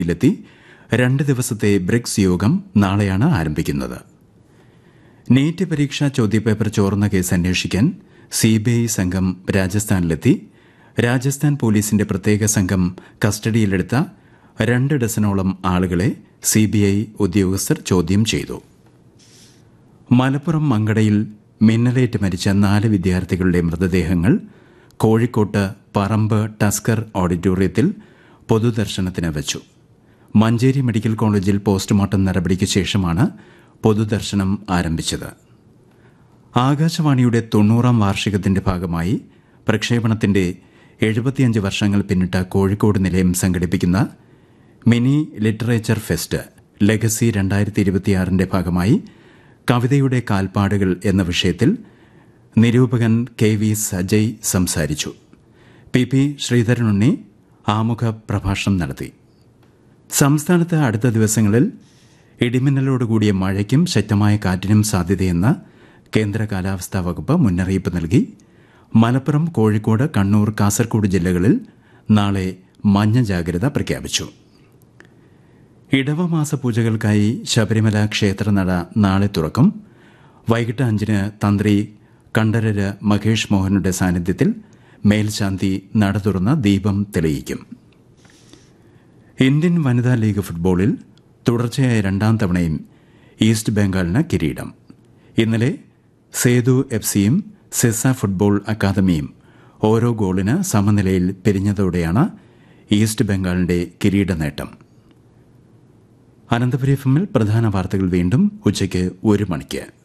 ിലെത്തി രണ്ട് ദിവസത്തെ ബ്രിക്സ് യോഗം നാളെയാണ് ആരംഭിക്കുന്നത് നീറ്റ് പരീക്ഷാ ചോദ്യപേപ്പർ ചോർന്ന കേസ് അന്വേഷിക്കാൻ സിബിഐ സംഘം രാജസ്ഥാനിലെത്തി രാജസ്ഥാൻ പോലീസിന്റെ പ്രത്യേക സംഘം കസ്റ്റഡിയിലെടുത്ത രണ്ട് ഡസനോളം ആളുകളെ സിബിഐ ഉദ്യോഗസ്ഥർ ചോദ്യം ചെയ്തു മലപ്പുറം മങ്കടയിൽ മിന്നലേറ്റ് മരിച്ച നാല് വിദ്യാർത്ഥികളുടെ മൃതദേഹങ്ങൾ കോഴിക്കോട്ട് പറമ്പ് ടസ്കർ ഓഡിറ്റോറിയത്തിൽ പൊതുദർശനത്തിന് വച്ചു മഞ്ചേരി മെഡിക്കൽ കോളേജിൽ പോസ്റ്റ്മോർട്ടം നടപടിക്ക് ശേഷമാണ് പൊതുദർശനം ആരംഭിച്ചത് ആകാശവാണിയുടെ തൊണ്ണൂറാം വാർഷികത്തിന്റെ ഭാഗമായി പ്രക്ഷേപണത്തിന്റെ എഴുപത്തിയഞ്ച് വർഷങ്ങൾ പിന്നിട്ട കോഴിക്കോട് നിലയം സംഘടിപ്പിക്കുന്ന മിനി ലിറ്ററേച്ചർ ഫെസ്റ്റ് ലെഗസി രണ്ടായിരത്തി ഇരുപത്തിയാറിന്റെ ഭാഗമായി കവിതയുടെ കാൽപ്പാടുകൾ എന്ന വിഷയത്തിൽ നിരൂപകൻ കെ വി സജയ് സംസാരിച്ചു പി പി ശ്രീധരനുണ്ണി ആമുഖ പ്രഭാഷണം നടത്തി സംസ്ഥാനത്ത് അടുത്ത ദിവസങ്ങളിൽ ഇടിമിന്നലോടുകൂടിയ മഴയ്ക്കും ശക്തമായ കാറ്റിനും സാധ്യതയെന്ന് കേന്ദ്ര കാലാവസ്ഥാ വകുപ്പ് മുന്നറിയിപ്പ് നൽകി മലപ്പുറം കോഴിക്കോട് കണ്ണൂർ കാസർഗോഡ് ജില്ലകളിൽ നാളെ മഞ്ഞ ജാഗ്രത പ്രഖ്യാപിച്ചു ഇടവമാസ പൂജകൾക്കായി ശബരിമല ക്ഷേത്രനട നാളെ തുറക്കും വൈകിട്ട് അഞ്ചിന് തന്ത്രി കണ്ഠരര് മഹേഷ് മോഹനുടെ സാന്നിധ്യത്തിൽ മേൽശാന്തി നട തുറന്ന ദീപം തെളിയിക്കും ഇന്ത്യൻ വനിതാ ലീഗ് ഫുട്ബോളിൽ തുടർച്ചയായ രണ്ടാം തവണയും ഈസ്റ്റ് ബംഗാളിന് കിരീടം ഇന്നലെ സേതു എഫ് സിയും സെസ ഫുട്ബോൾ അക്കാദമിയും ഓരോ ഗോളിന് സമനിലയിൽ പിരിഞ്ഞതോടെയാണ് ഈസ്റ്റ് ബംഗാളിന്റെ കിരീട നേട്ടം അനന്തപുരി എഫ് എമ്മിൽ പ്രധാന വാർത്തകൾ വീണ്ടും ഉച്ചയ്ക്ക് ഒരു മണിക്ക്